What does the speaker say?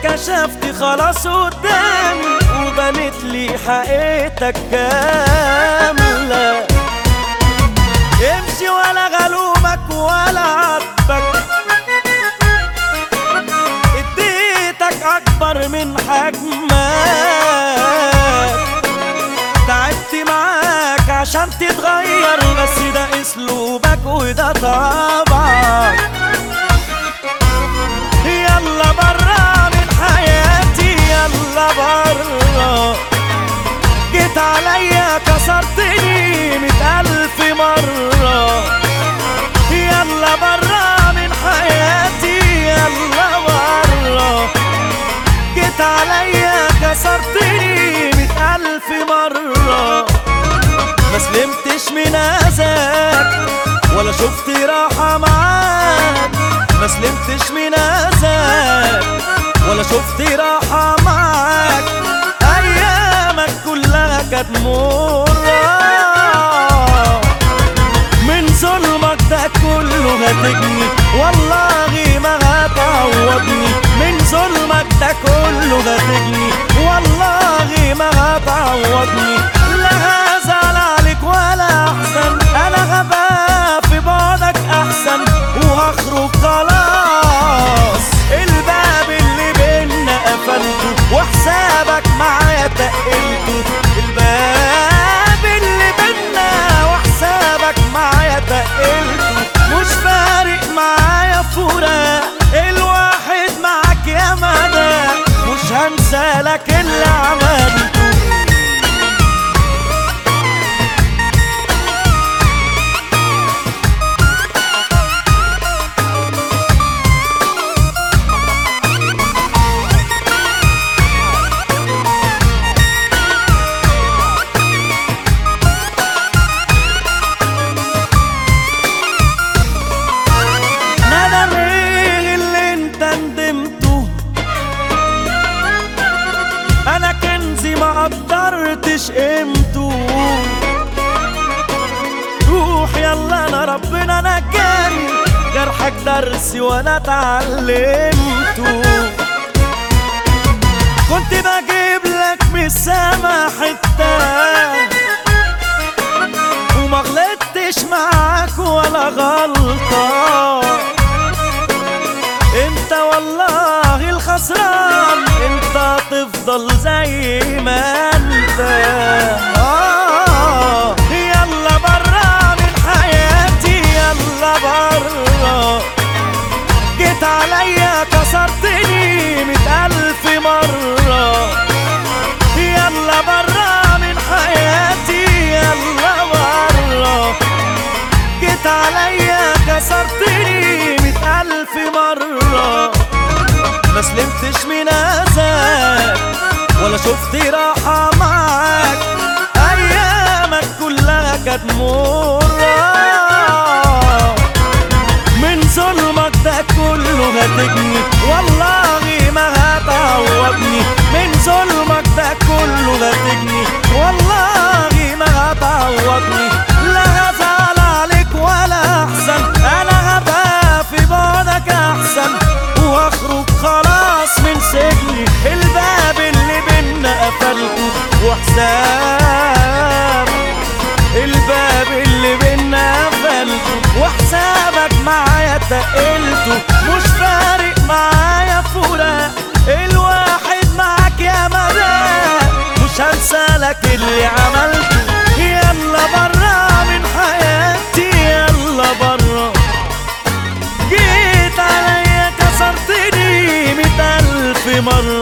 كشفت خلاص قدامي وبنت لي حقيقتك كاملة امشي ولا غلومك ولا عاتبك اديتك اكبر من حجمك تعبت معاك عشان تتغير بس ده اسلوبك وده طبعك يلا برا من حياتي يلا برا جيت عليا كسرتني مئة ألف مرة يلا برا من حياتي يلا برا جيت عليا كسرتني مئة ألف مرة ما سلمتش من أذاك ولا شفت راحة معاك ما سلمتش من أذاك ولا شفت راحة معاك أيامك كلها كانت مرة من ظلمك ده كله هتجني والله ما هتعوضني من ظلمك ده كله هتجني والله ما هتعوضني لا هزعل عليك ولا احسن انا غبا في بعدك احسن وهخرج خلاص الباب اللي بينا قفلته وحسابك معايا تقلته الباب اللي بينا وحسابك معايا تقلته مش فارق معايا فراق الواحد معاك يا مدى مش هنسى لك اللي عملته ندم ايه اللي انت ندمته انا كنزي ما قدرتش قيمته روح يلا انا ربنا نجاني جرحك درسي وانا اتعلمته كنت بجيب لك من السما حته وما غلطتش معاك ولا غلطة انت والله الخسران انت تفضل زي ما انت آه يلا برا من حياتي يلا برا جيت عليا كسرتني مئة ألف مرة يلا برا من حياتي يلا برا جيت عليا كسرتني مئة ألف مرة ما سلمتش من أذاك ولا شفت راحة معاك أيامك كلها كانت مرة من ظلمك ده كله هتجني والله ما هتعوضني من ظلمك ده كله هتجني والله ما هتعوضني لا هزعل عليك ولا احسن انا هبقى في بعدك احسن وهخرج خلاص من سجني الباب اللي بينا قفلته وحساب الباب اللي بينا قفلته وحسابك معايا تقلته مش فارق معايا فراق الواحد معاك يا مدى مش هنسى لك اللي عملته يلا برا من حياتي يلا برا جيت عليا كسرتني مئة ألف مرة